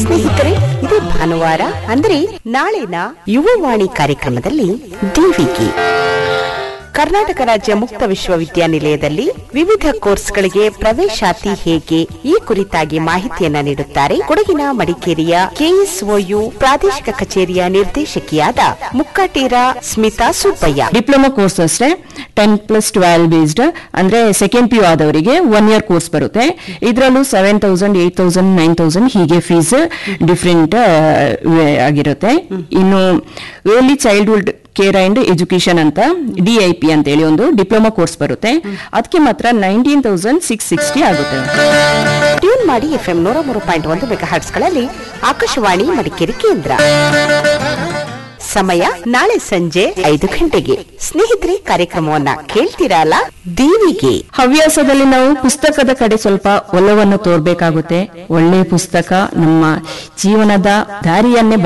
ಸ್ನೇಹಿತರೆ ಇದೇ ಭಾನುವಾರ ಅಂದ್ರೆ ನಾಳಿನ ಯುವವಾಣಿ ಕಾರ್ಯಕ್ರಮದಲ್ಲಿ ದೇವಿಗೆ ಕರ್ನಾಟಕ ರಾಜ್ಯ ಮುಕ್ತ ವಿಶ್ವವಿದ್ಯಾನಿಲಯದಲ್ಲಿ ವಿವಿಧ ಕೋರ್ಸ್ಗಳಿಗೆ ಪ್ರವೇಶಾತಿ ಹೇಗೆ ಈ ಕುರಿತಾಗಿ ಮಾಹಿತಿಯನ್ನ ನೀಡುತ್ತಾರೆ ಕೊಡಗಿನ ಮಡಿಕೇರಿಯ ಕೆಎಸ್ಒಯು ಪ್ರಾದೇಶಿಕ ಕಚೇರಿಯ ನಿರ್ದೇಶಕಿಯಾದ ಮುಕ್ಕಾಟೀರ ಸ್ಮಿತಾ ಸುಬ್ಬಯ್ಯ ಡಿಪ್ಲೊಮಾ ಕೋರ್ಸ್ ಅಷ್ಟೇ ಟೆನ್ ಪ್ಲಸ್ ಟ್ವೆಲ್ ಬೇಸ್ಡ್ ಅಂದ್ರೆ ಸೆಕೆಂಡ್ ಪಿ ಯು ಆದವರಿಗೆ ಒನ್ ಇಯರ್ ಕೋರ್ಸ್ ಬರುತ್ತೆ ಇದರಲ್ಲೂ seven thousand eight thousand nine thousand ಹೀಗೆ ಫೀಸ್ ಡಿಫ್ರೆಂಟ್ ಆಗಿರುತ್ತೆ ಇನ್ನು early childhood care and education ಅಂತ ಡಿಐಪಿ ಅಂತ ಹೇಳಿ ಒಂದು ಡಿಪ್ಲೊಮಾ ಕೋರ್ಸ್ ಬರುತ್ತೆ ಅದಕ್ಕೆ ಮಾತ್ರ ನೈನ್ಟೀನ್ ತೌಸಂಡ್ ಸಿಕ್ಸ್ ಸಿಕ್ಸ್ಟಿ ಆಗುತ್ತೆ ಟ್ಯೂನ್ ಮಾಡಿ ಎಫ್ಎಂ ನೂರ ಮೂರು ಪಾಯಿಂಟ್ ಒಂದು ಮೆಗಾ ಗಳಲ್ಲಿ ಆಕಾಶವಾಣಿ ಮಡಿಕೇರಿ ಕೇಂದ್ರ ಸಮಯ ನಾಳೆ ಸಂಜೆ ಐದು ಗಂಟೆಗೆ ಸ್ನೇಹಿತರೆ ಕಾರ್ಯಕ್ರಮವನ್ನ ಕೇಳ್ತೀರಲ್ಲ ದೇವಿಗೆ ಹವ್ಯಾಸದಲ್ಲಿ ನಾವು ಪುಸ್ತಕದ ಕಡೆ ಸ್ವಲ್ಪ ಒಲವನ್ನು ತೋರ್ಬೇಕಾಗುತ್ತೆ ಒಳ್ಳೆ ಪುಸ್ತಕ ನಮ್ಮ ಜೀವನದ ದಾರಿಯನ್ನೇ